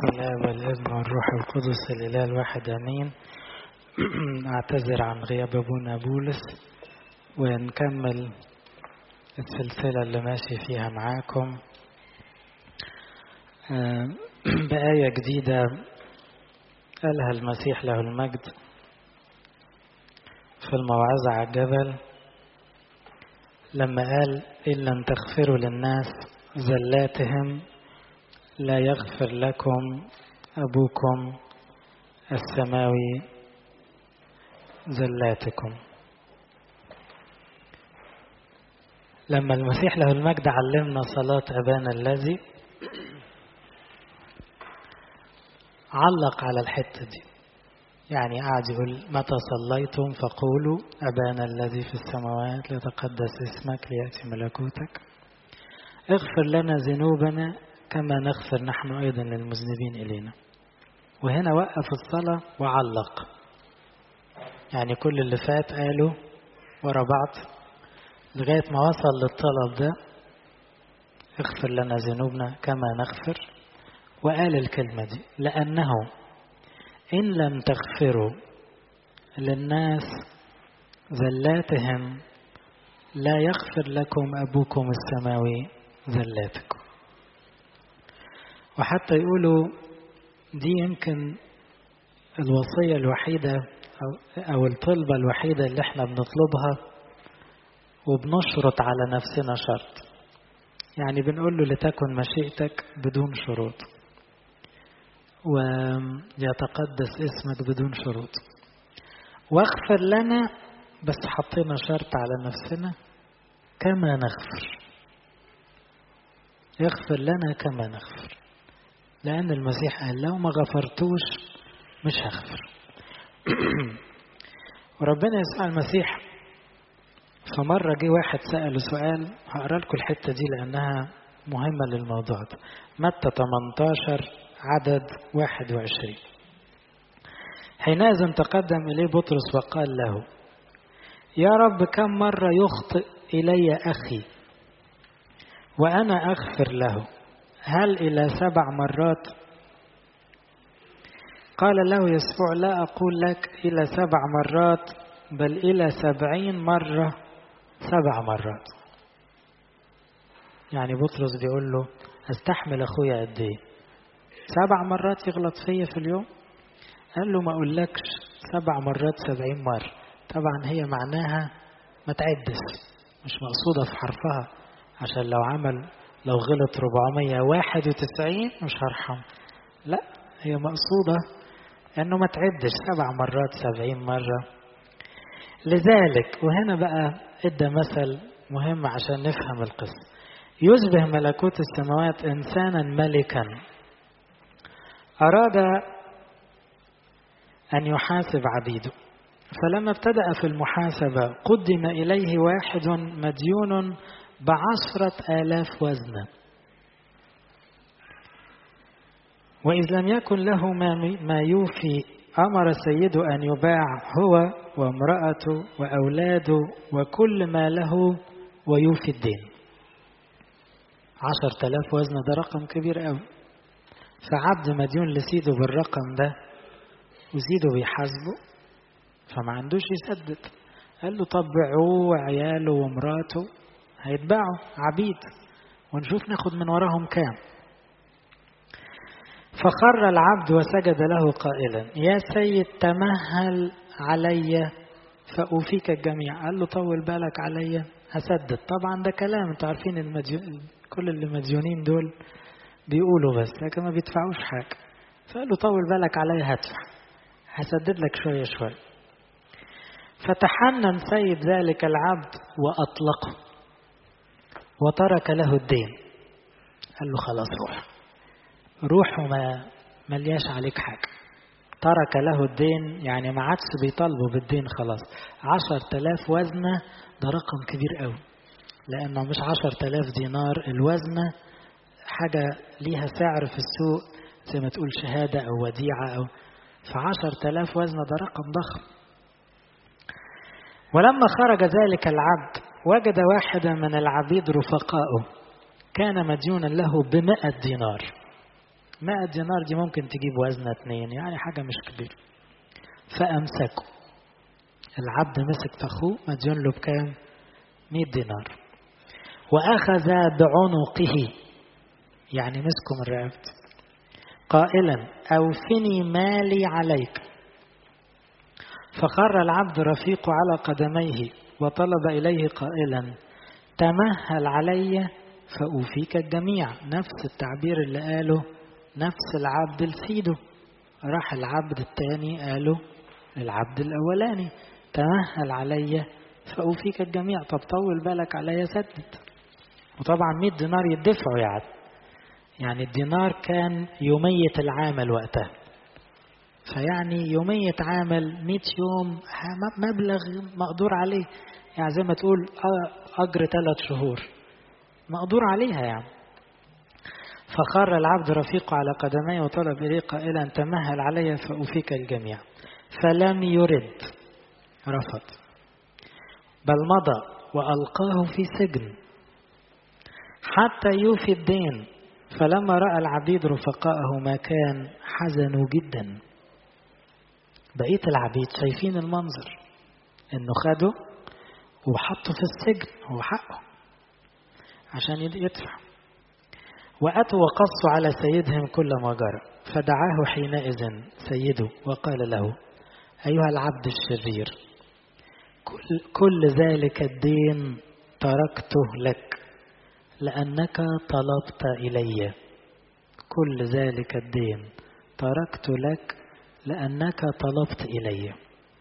الآب والابن والروح القدس الإله الواحد آمين أعتذر عن غياب أبونا بولس ونكمل السلسلة اللي ماشي فيها معاكم بآية جديدة قالها المسيح له المجد في الموعظة على الجبل لما قال إن لم تغفروا للناس زلاتهم لا يغفر لكم أبوكم السماوي زلاتكم لما المسيح له المجد علمنا صلاة أبانا الذي علق على الحتة دي يعني قاعد يقول متى صليتم فقولوا أبانا الذي في السماوات ليتقدس اسمك ليأتي ملكوتك اغفر لنا ذنوبنا كما نغفر نحن أيضا للمذنبين إلينا وهنا وقف الصلاة وعلق يعني كل اللي فات قالوا ورا بعض لغاية ما وصل للطلب ده اغفر لنا ذنوبنا كما نغفر وقال الكلمة دي لأنه إن لم تغفروا للناس زلاتهم لا يغفر لكم أبوكم السماوي زلاتكم وحتى يقولوا دي يمكن الوصية الوحيدة أو, أو الطلبة الوحيدة اللي احنا بنطلبها وبنشرط على نفسنا شرط يعني بنقول له لتكن مشيئتك بدون شروط ويتقدس اسمك بدون شروط واغفر لنا بس حطينا شرط على نفسنا كما نغفر يغفر لنا كما نغفر لأن المسيح قال لو ما غفرتوش مش هغفر وربنا يسوع المسيح فمرة جه واحد سأله سؤال هقرا لكم الحتة دي لأنها مهمة للموضوع ده متى 18 عدد 21 حينئذ تقدم إليه بطرس وقال له يا رب كم مرة يخطئ إلي أخي وأنا أغفر له هل إلى سبع مرات قال له يسوع لا أقول لك إلى سبع مرات بل إلى سبعين مرة سبع مرات يعني بطرس بيقول له استحمل أخويا قد إيه سبع مرات يغلط فيا في اليوم قال له ما أقولكش سبع مرات سبعين مرة طبعا هي معناها ما تعدش مش مقصودة في حرفها عشان لو عمل لو غلط 491 مش هرحم لا هي مقصودة انه ما تعدش سبع مرات سبعين مرة لذلك وهنا بقى ادى مثل مهم عشان نفهم القصة يشبه ملكوت السماوات انسانا ملكا اراد ان يحاسب عبيده فلما ابتدأ في المحاسبة قدم إليه واحد مديون بعشرة آلاف وزنا وإذ لم يكن له ما يوفي أمر سيده أن يباع هو وامرأته وأولاده وكل ما له ويوفي الدين عشرة آلاف وزن ده رقم كبير أوي فعبد مديون لسيده بالرقم ده وسيده بيحاسبه فما عندوش يسدد قال له طب بيعوه وعياله ومراته هيتباعوا عبيد ونشوف ناخد من وراهم كام فخر العبد وسجد له قائلا يا سيد تمهل علي فأوفيك الجميع قال له طول بالك عليا هسدد طبعا ده كلام انتوا عارفين المديون كل اللي مديونين دول بيقولوا بس لكن ما بيدفعوش حاجة فقال له طول بالك عليا هدفع هسدد لك شوية شوية فتحنن سيد ذلك العبد وأطلقه وترك له الدين قال له خلاص روح روح وما ملياش عليك حاجة ترك له الدين يعني ما عادش بيطالبه بالدين خلاص عشر تلاف وزنة ده رقم كبير قوي لأنه مش عشر تلاف دينار الوزنة حاجة ليها سعر في السوق زي ما تقول شهادة أو وديعة أو فعشر تلاف وزنة ده رقم ضخم ولما خرج ذلك العبد وجد واحدا من العبيد رفقائه كان مديونا له بمئة دينار 100 دينار دي ممكن تجيب وزنة اتنين يعني حاجة مش كبيرة فأمسكوا العبد مسك في أخوه مديون له بكام 100 دينار وأخذ بعنقه يعني مسكه من رقبته قائلا أوفني مالي عليك فخر العبد رفيق على قدميه وطلب إليه قائلا تمهل علي فأوفيك الجميع نفس التعبير اللي قاله نفس العبد لسيده راح العبد الثاني قاله للعبد الأولاني تمهل علي فأوفيك الجميع طب طول بالك عليا سدد وطبعا 100 دينار يدفعوا يعني يعني الدينار كان يومية العامل وقتها فيعني يومية عامل 100 يوم مبلغ مقدور عليه يعني زي ما تقول أجر ثلاث شهور مقدور عليها يعني فخر العبد رفيقه على قدميه وطلب إليه قائلا تمهل علي فأوفيك الجميع فلم يرد رفض بل مضى وألقاه في سجن حتى يوفي الدين فلما رأى العبيد رفقاءه ما كان حزنوا جدا بقية العبيد شايفين المنظر انه خده وحطه في السجن هو حقه عشان يدفع وأتوا وقصوا على سيدهم كل ما جرى فدعاه حينئذ سيده وقال له أيها العبد الشرير كل, كل ذلك الدين تركته لك لأنك طلبت إلي كل ذلك الدين تركت لك لأنك طلبت إلي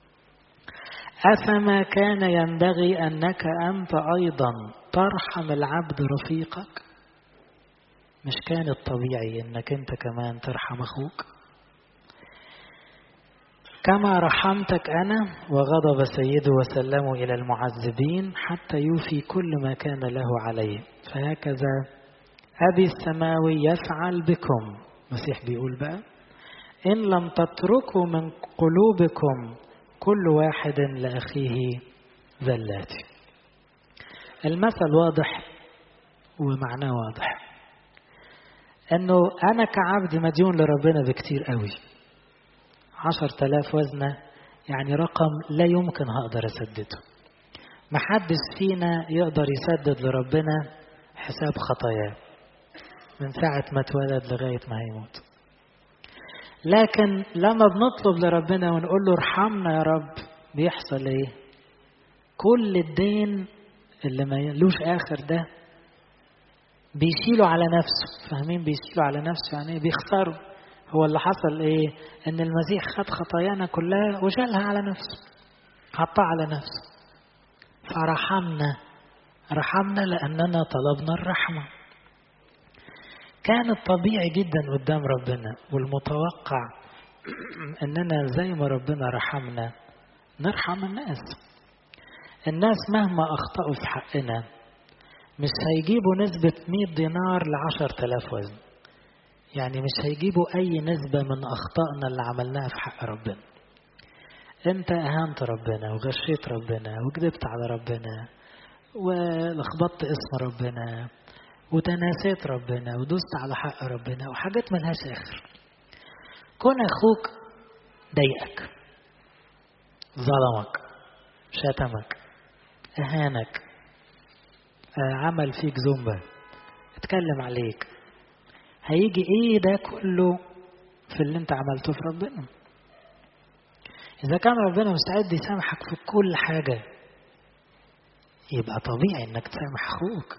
أفما كان ينبغي أنك أنت أيضا ترحم العبد رفيقك مش كان الطبيعي أنك أنت كمان ترحم أخوك كما رحمتك أنا وغضب سيده وسلمه إلى المعذبين حتى يوفي كل ما كان له عليه فهكذا أبي السماوي يفعل بكم المسيح بيقول بقى إن لم تتركوا من قلوبكم كل واحد لأخيه ذلاتي المثل واضح ومعناه واضح أنه أنا كعبد مديون لربنا بكتير قوي عشر تلاف وزنة يعني رقم لا يمكن هقدر أسدده محدش فينا يقدر يسدد لربنا حساب خطاياه من ساعة ما اتولد لغاية ما هيموت لكن لما بنطلب لربنا ونقول له ارحمنا يا رب بيحصل ايه كل الدين اللي ما لوش اخر ده بيشيله على نفسه فاهمين بيشيله على نفسه يعني بيختاروا هو اللي حصل ايه ان المسيح خد خطايانا كلها وشالها على نفسه حطها على نفسه فرحمنا رحمنا لاننا طلبنا الرحمه كان الطبيعي جدا قدام ربنا والمتوقع اننا زي ما ربنا رحمنا نرحم الناس الناس مهما اخطأوا في حقنا مش هيجيبوا نسبة 100 دينار ل 10000 وزن يعني مش هيجيبوا أي نسبة من أخطائنا اللي عملناها في حق ربنا أنت أهانت ربنا وغشيت ربنا وكذبت على ربنا ولخبطت اسم ربنا وتناسيت ربنا ودوست على حق ربنا وحاجات ملهاش آخر كون أخوك ضايقك ظلمك شتمك أهانك عمل فيك زومبا اتكلم عليك هيجي ايه ده كله في اللي انت عملته في ربنا اذا كان ربنا مستعد يسامحك في كل حاجة يبقى طبيعي انك تسامح اخوك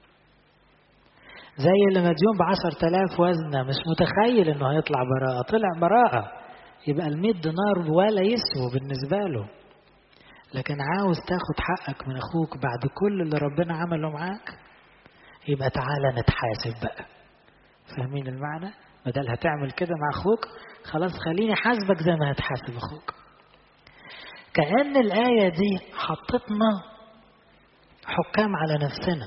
زي اللي مديون بعشر تلاف وزنة مش متخيل انه هيطلع براءة طلع براءة يبقى المية دينار ولا يسوى بالنسبة له لكن عاوز تاخد حقك من اخوك بعد كل اللي ربنا عمله معاك يبقى تعالى نتحاسب بقى فاهمين المعنى بدل هتعمل كده مع اخوك خلاص خليني حاسبك زي ما هتحاسب اخوك كأن الآية دي حطتنا حكام على نفسنا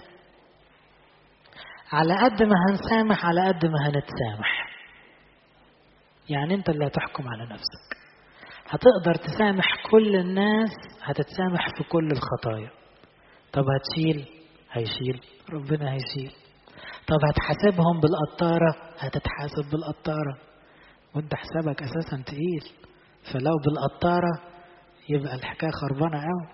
على قد ما هنسامح على قد ما هنتسامح يعني انت اللي هتحكم على نفسك هتقدر تسامح كل الناس هتتسامح في كل الخطايا طب هتشيل هيشيل ربنا هيشيل طب هتحاسبهم بالقطارة هتتحاسب بالقطارة وانت حسابك أساسا تقيل فلو بالقطارة يبقى الحكاية خربانة قوي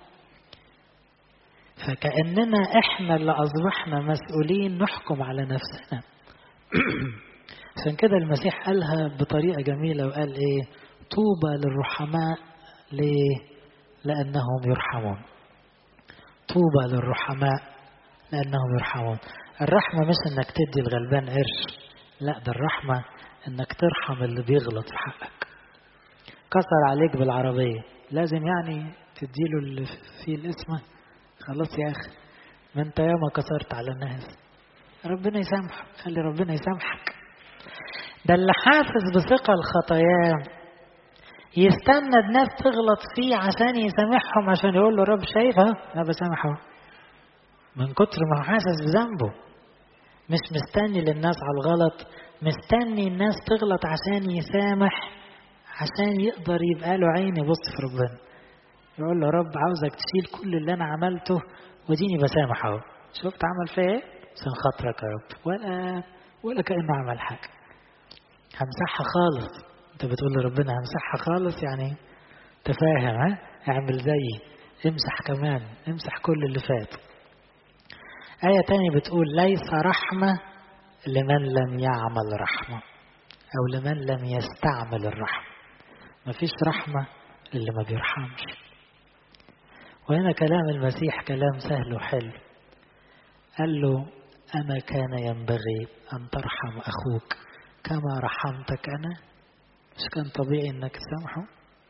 فكأننا احنا اللي أصبحنا مسؤولين نحكم على نفسنا عشان كده المسيح قالها بطريقة جميلة وقال ايه طوبى للرحماء ليه لأنهم يرحمون طوبى للرحماء لأنهم يرحمون الرحمة مش انك تدي الغلبان قرش لا ده الرحمة انك ترحم اللي بيغلط في حقك كسر عليك بالعربية لازم يعني تديله اللي فيه الاسمه خلاص يا أخي ما أنت ياما كسرت على الناس ربنا يسامحك خلي ربنا يسامحك ده اللي حافظ بثقة الخطايا يستنى الناس تغلط فيه عشان يسامحهم عشان يقول له رب شايفها أنا بسامحه من كتر ما هو حاسس بذنبه مش مستني للناس على الغلط مستني الناس تغلط عشان يسامح عشان يقدر يبقى له عين يبص في ربنا يقول له رب عاوزك تشيل كل اللي انا عملته وديني بسامح اهو شفت عمل فيا ايه عشان خاطرك يا رب ولا ولا كانه عمل حاجه همسحها خالص انت بتقول لربنا همسحها خالص يعني تفاهم ها اعمل زيي امسح كمان امسح كل اللي فات آية تانية بتقول ليس رحمة لمن لم يعمل رحمة أو لمن لم يستعمل الرحمة مفيش رحمة للي ما بيرحمش وهنا كلام المسيح كلام سهل وحلو قال له أما كان ينبغي أن ترحم أخوك كما رحمتك أنا مش كان طبيعي أنك تسامحه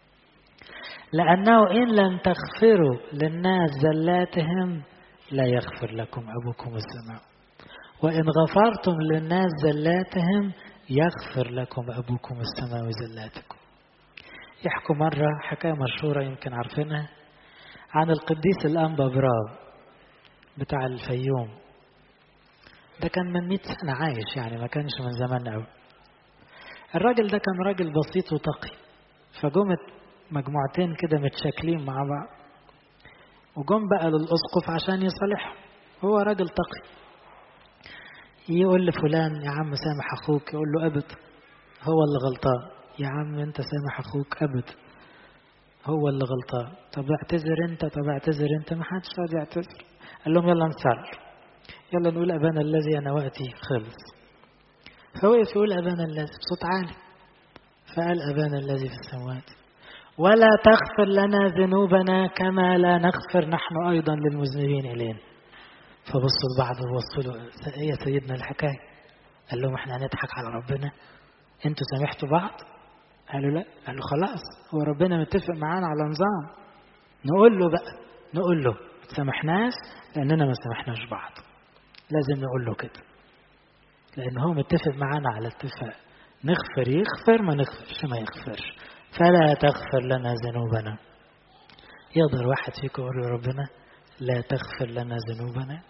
لأنه إن لم تغفروا للناس زلاتهم لا يغفر لكم أبوكم السماء وإن غفرتم للناس زلاتهم يغفر لكم أبوكم السماء زلاتكم يحكوا مرة حكاية مشهورة يمكن عارفينها عن القديس الأنبا برام بتاع الفيوم ده كان من 100 سنة عايش يعني ما كانش من زمان قوي الراجل ده كان راجل بسيط وتقي فجمت مجموعتين كده متشاكلين مع بعض وجم بقى للأسقف عشان يصالحهم هو راجل تقي يقول لفلان يا عم سامح أخوك يقول له أبد هو اللي غلطان يا عم أنت سامح أخوك أبد هو اللي غلطان طب اعتذر أنت طب اعتذر أنت ما حدش راضي يعتذر قال لهم يلا نصلي يلا نقول أبانا الذي أنا وقتي خلص فوقف يقول أبانا الذي بصوت عالي فقال أبانا الذي في السماوات ولا تغفر لنا ذنوبنا كما لا نغفر نحن أيضا للمذنبين إلينا فبصوا لبعض وبصوا له ايه يا سيدنا الحكاية قال لهم احنا هنضحك على ربنا انتوا سامحتوا بعض قالوا لا قالوا خلاص هو ربنا متفق معانا على نظام نقول له بقى نقول له ما تسامحناش لاننا ما سامحناش بعض لازم نقول له كده لان هو متفق معانا على اتفاق نغفر يغفر ما نغفرش ما يغفرش فلا تغفر لنا ذنوبنا يقدر واحد فيكم يقول لربنا لا تغفر لنا ذنوبنا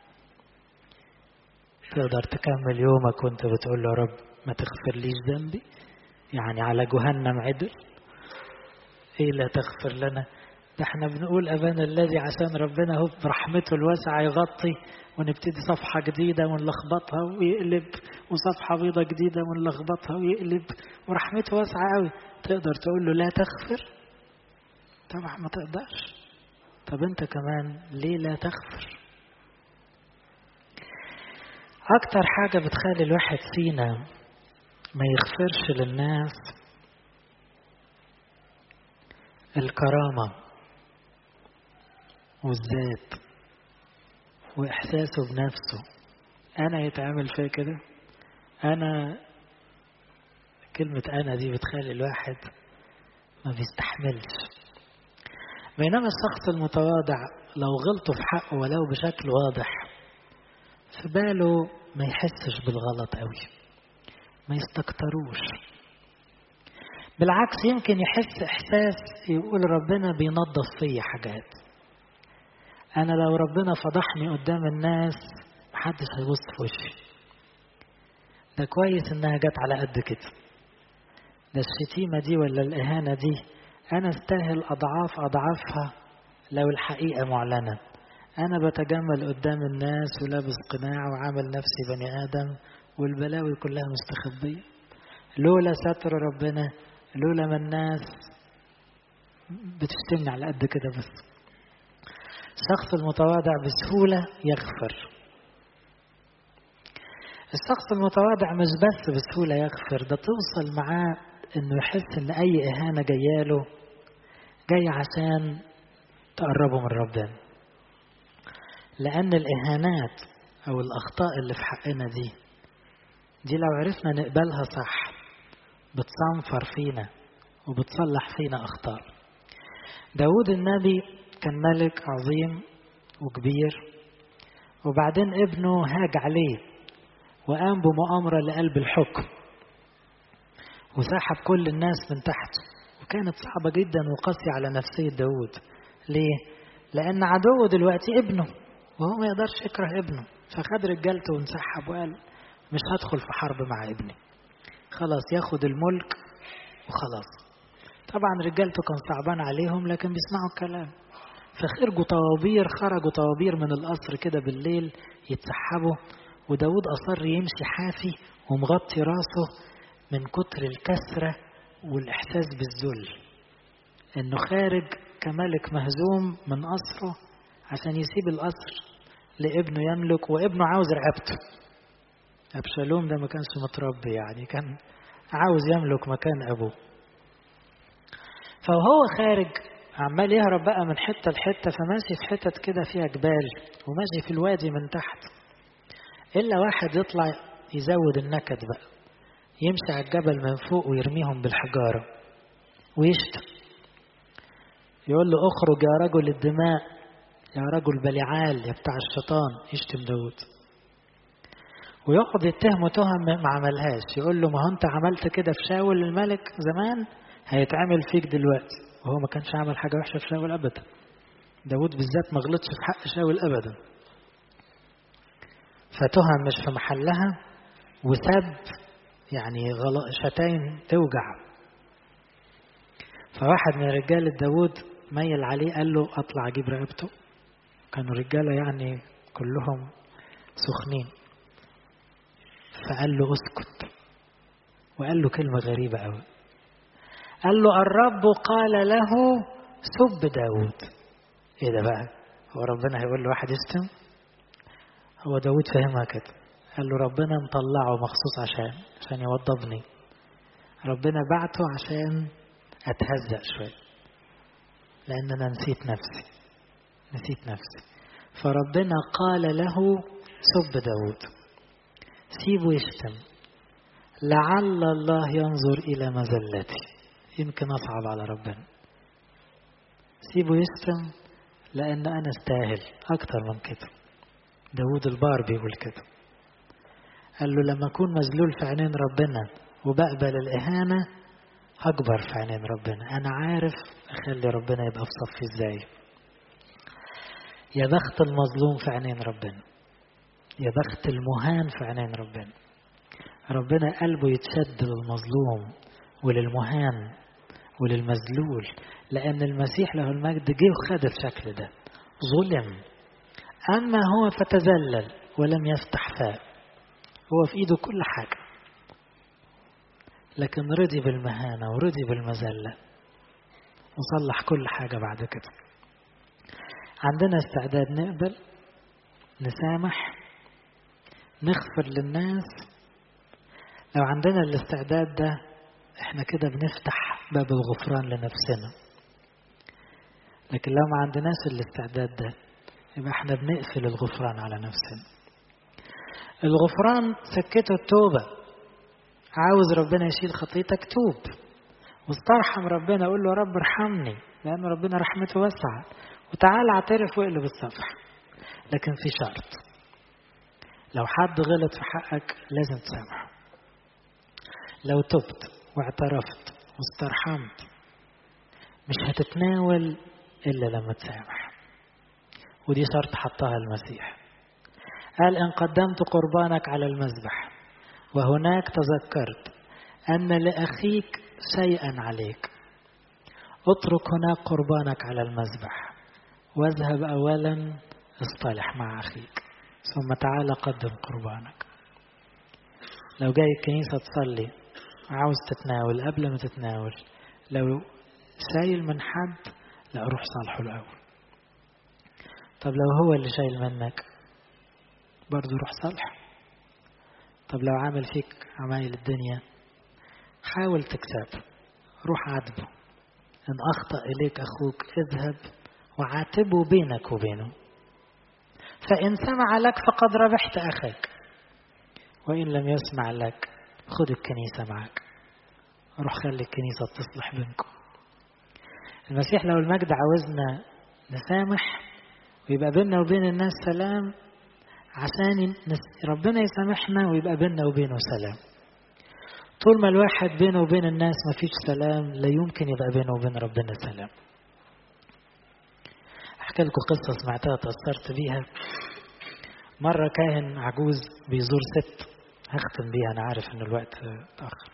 تقدر تكمل يومك وانت بتقول له رب ما تغفر ليش ذنبي يعني على جهنم عدل ايه لا تغفر لنا ده احنا بنقول ابانا الذي عشان ربنا هو برحمته الواسعه يغطي ونبتدي صفحه جديده ونلخبطها ويقلب وصفحه بيضه جديده ونلخبطها ويقلب ورحمته واسعه قوي تقدر تقول له لا تغفر طبعا ما تقدرش طب انت كمان ليه لا تغفر اكتر حاجة بتخلي الواحد فينا ما يغفرش للناس الكرامة والذات وإحساسه بنفسه أنا يتعمل فيا كده أنا كلمة أنا دي بتخلي الواحد ما بيستحملش بينما الشخص المتواضع لو غلطوا في حقه ولو بشكل واضح في باله ما يحسش بالغلط قوي ما يستكتروش بالعكس يمكن يحس احساس يقول ربنا بينظف فيا حاجات انا لو ربنا فضحني قدام الناس محدش هيبص في وشي ده كويس انها جت على قد كده ده الشتيمه دي ولا الاهانه دي انا استاهل اضعاف اضعافها لو الحقيقه معلنه انا بتجمل قدام الناس ولابس قناع وعامل نفسي بني ادم والبلاوي كلها مستخبية لولا ستر ربنا لولا ما الناس بتشتمني على قد كده بس الشخص المتواضع بسهولة يغفر الشخص المتواضع مش بس بسهولة يغفر ده توصل معاه انه يحس ان اي اهانة جاياله جاي عشان تقربه من ربنا لان الاهانات او الاخطاء اللي في حقنا دي دي لو عرفنا نقبلها صح بتصنفر فينا وبتصلح فينا اخطاء داود النبي كان ملك عظيم وكبير وبعدين ابنه هاج عليه وقام بمؤامرة لقلب الحكم وسحب كل الناس من تحته وكانت صعبة جدا وقاسية على نفسية داود ليه؟ لأن عدوه دلوقتي ابنه وهو ما يقدرش يكره ابنه فخد رجالته وانسحب وقال مش هدخل في حرب مع ابني خلاص ياخد الملك وخلاص طبعا رجالته كان صعبان عليهم لكن بيسمعوا الكلام فخرجوا طوابير خرجوا طوابير من القصر كده بالليل يتسحبوا وداود أصر يمشي حافي ومغطي راسه من كتر الكسرة والإحساس بالذل إنه خارج كملك مهزوم من قصره عشان يسيب القصر لابنه يملك وابنه عاوز رقبته أبشالوم ده ما كانش متربي يعني كان عاوز يملك مكان أبوه فهو خارج عمال يهرب بقى من حتة لحتة فماشي في حتت كده فيها جبال وماشي في الوادي من تحت إلا واحد يطلع يزود النكد بقى يمشي على الجبل من فوق ويرميهم بالحجارة ويشتم يقول له اخرج يا رجل الدماء يا رجل بلعال يا بتاع الشيطان يشتم داود ويقعد يتهمه تهم ما عملهاش يقول له ما هو انت عملت كده في شاول الملك زمان هيتعمل فيك دلوقتي وهو ما كانش عمل حاجة وحشة في شاول أبدا داود بالذات ما غلطش في حق شاول أبدا فتهم مش في محلها وسب يعني شتايم توجع فواحد من رجال داود ميل عليه قال له اطلع اجيب رقبته كانوا رجاله يعني كلهم سخنين فقال له اسكت وقال له كلمه غريبه قوي قال له الرب قال له سب داود ايه ده بقى هو ربنا هيقول له واحد يشتم هو داود فهمها كده قال له ربنا مطلعه مخصوص عشان عشان يوضبني ربنا بعته عشان اتهزأ شوية لأن أنا نسيت نفسي نسيت نفسي فربنا قال له سب داود سيبه يشتم لعل الله ينظر إلى مزلتي يمكن أصعب على ربنا سيبه يشتم لأن أنا استاهل أكتر من كده داود البار بيقول كده قال له لما أكون مذلول في عينين ربنا وبقبل الإهانة هكبر في عينين ربنا أنا عارف أخلي ربنا يبقى في صفي إزاي يا بخت المظلوم في عينين ربنا يا بخت المهان في عينين ربنا ربنا قلبه يتشد للمظلوم وللمهان وللمذلول لأن المسيح له المجد جه وخد الشكل ده ظلم أما هو فتذلل ولم يفتح فاه هو في إيده كل حاجة لكن رضي بالمهانة ورضي بالمذلة وصلح كل حاجة بعد كده عندنا استعداد نقبل نسامح نغفر للناس لو عندنا الاستعداد ده احنا كده بنفتح باب الغفران لنفسنا لكن لو ما عندناش الاستعداد ده يبقى احنا بنقفل الغفران على نفسنا الغفران سكته التوبة عاوز ربنا يشيل خطيتك توب واسترحم ربنا قول له يا رب ارحمني لأن ربنا رحمته واسعة وتعال اعترف واقلب الصفحة لكن في شرط لو حد غلط في حقك لازم تسامحه لو تبت واعترفت واسترحمت مش هتتناول إلا لما تسامح ودي شرط حطها المسيح قال إن قدمت قربانك على المذبح وهناك تذكرت أن لأخيك شيئا عليك اترك هناك قربانك على المذبح واذهب أولا اصطلح مع أخيك ثم تعال قدم قربانك لو جاي الكنيسة تصلي عاوز تتناول قبل ما تتناول لو شايل من حد لا روح صالحه الأول طب لو هو اللي شايل منك برضه روح صالحه طب لو عامل فيك عمايل الدنيا حاول تكسب روح عاتبه إن أخطأ إليك أخوك اذهب وعاتبه بينك وبينه فإن سمع لك فقد ربحت أخاك وإن لم يسمع لك خذ الكنيسة معك روح خلي الكنيسة تصلح بينكم المسيح لو المجد عاوزنا نسامح ويبقى بيننا وبين الناس سلام عشان ربنا يسامحنا ويبقى بيننا وبينه سلام طول ما الواحد بينه وبين الناس ما فيش سلام لا يمكن يبقى بينه وبين ربنا سلام احكي لكم قصة سمعتها تأثرت بيها مرة كاهن عجوز بيزور ست هختم بيها أنا عارف إن الوقت اتأخر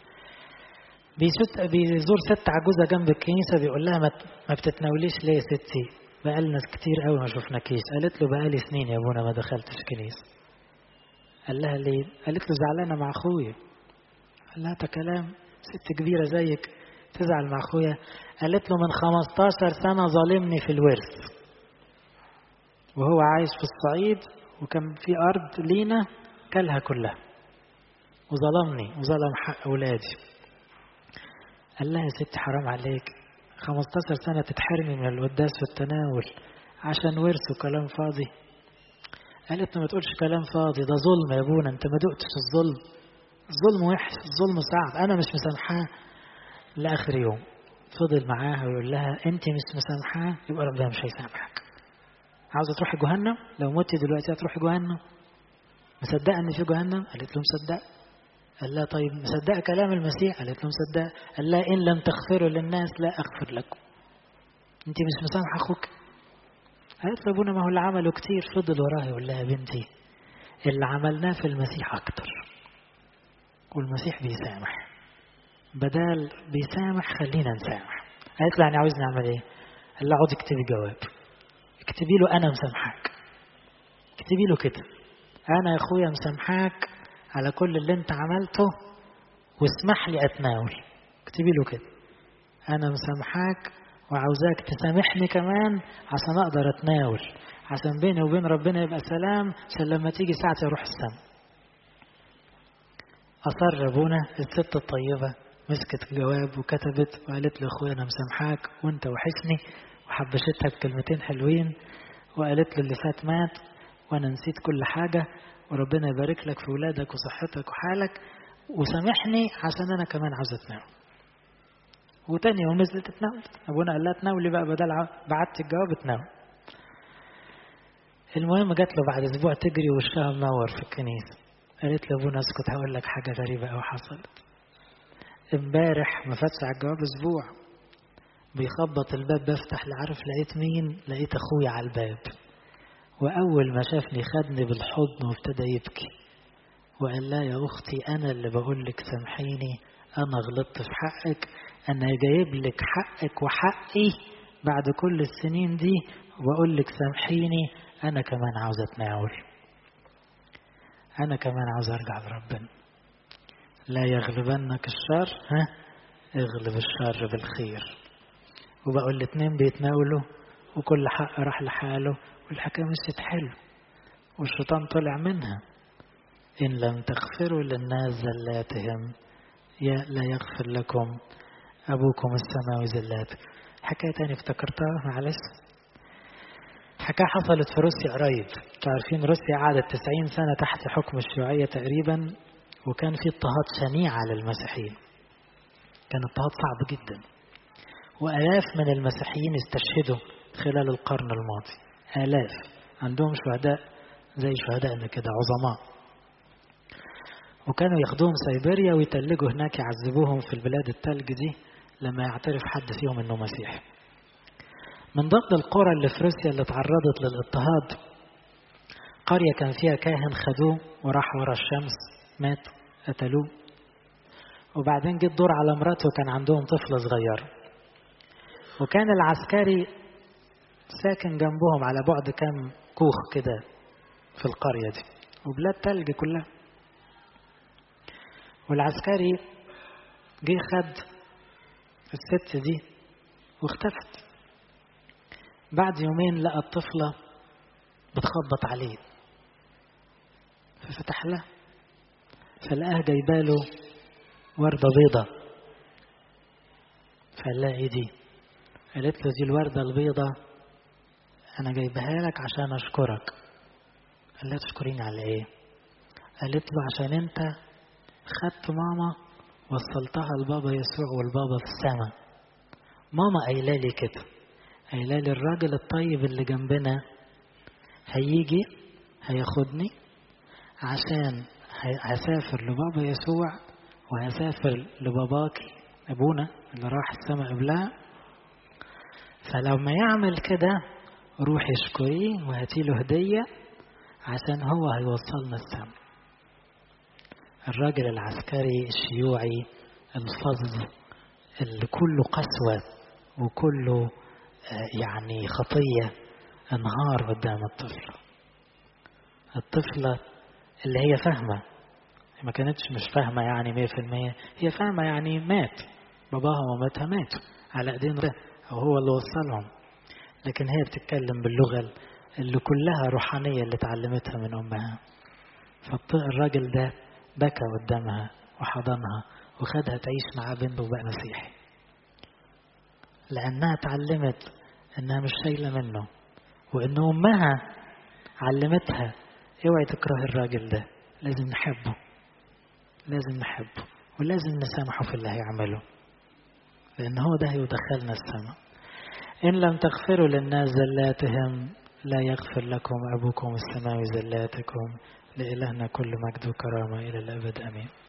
بيزور ست عجوزة جنب الكنيسة بيقول لها ما بتتناوليش ليه يا ستي بقالنا كتير قوي ما شفناكيش قالت له بقالي سنين يا ابونا ما دخلتش كنيسة قال لها ليه قالت له زعلانة مع أخويا قال لها ده كلام ست كبيرة زيك تزعل مع أخويا قالت له من 15 سنة ظالمني في الورث وهو عايش في الصعيد وكان في أرض لينا كلها كلها وظلمني وظلم حق أولادي قال لها يا ست حرام عليك 15 سنة تتحرمي من القداس والتناول عشان ورث وكلام فاضي قالت له ما تقولش كلام فاضي ده ظلم يا ابونا انت ما دقتش الظلم الظلم وحش الظلم صعب انا مش مسامحاه لاخر يوم فضل معاها ويقول لها انت مش مسامحاه يبقى ربنا مش هيسامحك عاوزه تروحي جهنم لو متي دلوقتي هتروحي جهنم مصدقه ان في جهنم قالت له مصدقه قال لها طيب مصدقه كلام المسيح قالت له مصدقه قال لها ان لم تغفروا للناس لا اغفر لكم انت مش مسامحه اخوك قالت له ابونا ما هو اللي عمله كتير فضل وراها يقول لها بنتي اللي عملناه في المسيح اكتر والمسيح بيسامح بدال بيسامح خلينا نسامح قالت له يعني عاوز نعمل ايه قال لها اقعدي اكتبي جواب اكتبي له انا مسامحاك اكتبي له كده انا يا اخويا مسامحاك على كل اللي انت عملته واسمح لي اتناول اكتبي له كده انا مسامحاك وعاوزاك تسامحني كمان عشان اقدر اتناول عشان بيني وبين ربنا يبقى سلام عشان لما تيجي ساعتي اروح السما اصر ابونا الست الطيبه مسكت جواب وكتبت وقالت له اخويا انا مسامحاك وانت وحشني وحبشتها بكلمتين حلوين وقالت له اللي فات مات وانا نسيت كل حاجه وربنا يبارك لك في ولادك وصحتك وحالك وسامحني عشان انا كمان عاوز اتناول وتاني يوم نزلت تتناول ابونا قال لها تناولي بقى بدل بعت الجواب اتناول المهم جات له بعد اسبوع تجري وشها منور في الكنيسه قالت له ابونا اسكت هقول لك حاجه غريبه قوي حصلت امبارح ما فاتش على الجواب اسبوع بيخبط الباب بفتح لعرف لقيت مين لقيت اخويا على الباب واول ما شافني خدني بالحضن وابتدى يبكي وقال لا يا اختي انا اللي بقول لك سامحيني انا غلطت في حقك انا جايب لك حقك وحقي بعد كل السنين دي وبقول لك سامحيني انا كمان عاوز اتناول انا كمان عاوز ارجع لربنا لا يغلبنك الشر ها اغلب الشر بالخير وبقوا الاتنين بيتناولوا وكل حق راح لحاله والحكاية مشيت حلو والشيطان طلع منها إن لم تغفروا للناس زلاتهم يا لا يغفر لكم أبوكم السماوي زلات حكاية تاني افتكرتها معلش حكاية حصلت في روسيا قريب عارفين روسيا قعدت 90 سنة تحت حكم الشيوعية تقريبا وكان في اضطهاد شنيع على المسيحيين كان اضطهاد صعب جدا وآلاف من المسيحيين استشهدوا خلال القرن الماضي آلاف عندهم شهداء زي شهدائنا كده عظماء وكانوا ياخدوهم سيبيريا ويتلجوا هناك يعذبوهم في البلاد التلج دي لما يعترف حد فيهم انه مسيحي من ضمن القرى اللي في روسيا اللي تعرضت للاضطهاد قرية كان فيها كاهن خدوه وراح ورا الشمس مات قتلوه وبعدين جه الدور على مراته وكان عندهم طفلة صغيرة وكان العسكري ساكن جنبهم على بعد كام كوخ كده في القرية دي وبلاد تلج كلها والعسكري جه خد الست دي واختفت بعد يومين لقى الطفلة بتخبط عليه ففتح لها فلقاها جايباله وردة بيضة فقال لها ايه دي قالت له دي الوردة البيضة أنا جايبها لك عشان أشكرك قال لها تشكريني على إيه؟ قالت له عشان أنت خدت ماما وصلتها لبابا يسوع والبابا في السماء ماما قايله لي كده قايله لي الراجل الطيب اللي جنبنا هيجي هياخدني عشان هسافر لبابا يسوع وهسافر لباباكي ابونا اللي راح السماء قبلها فلما يعمل كده روحي اشكريه وهاتي له هدية عشان هو هيوصلنا السماء الراجل العسكري الشيوعي الفظ اللي كله قسوة وكله يعني خطية انهار قدام الطفلة الطفلة اللي هي فاهمة ما كانتش مش فاهمة يعني مية في المية هي فاهمة يعني مات باباها ومامتها ماتوا على ايدين ده أو هو اللي وصلهم لكن هي بتتكلم باللغة اللي كلها روحانية اللي اتعلمتها من أمها فالراجل ده بكى قدامها وحضنها وخدها تعيش معاه بنته وبقى مسيحي لأنها اتعلمت إنها مش شايلة منه وإن أمها علمتها اوعي تكره الراجل ده لازم نحبه لازم نحبه ولازم نسامحه في اللي هيعمله لأن هو ده هيدخلنا السماء إن لم تغفروا للناس زلاتهم لا يغفر لكم أبوكم السماوي زلاتكم لإلهنا كل مجد وكرامة إلى الأبد أمين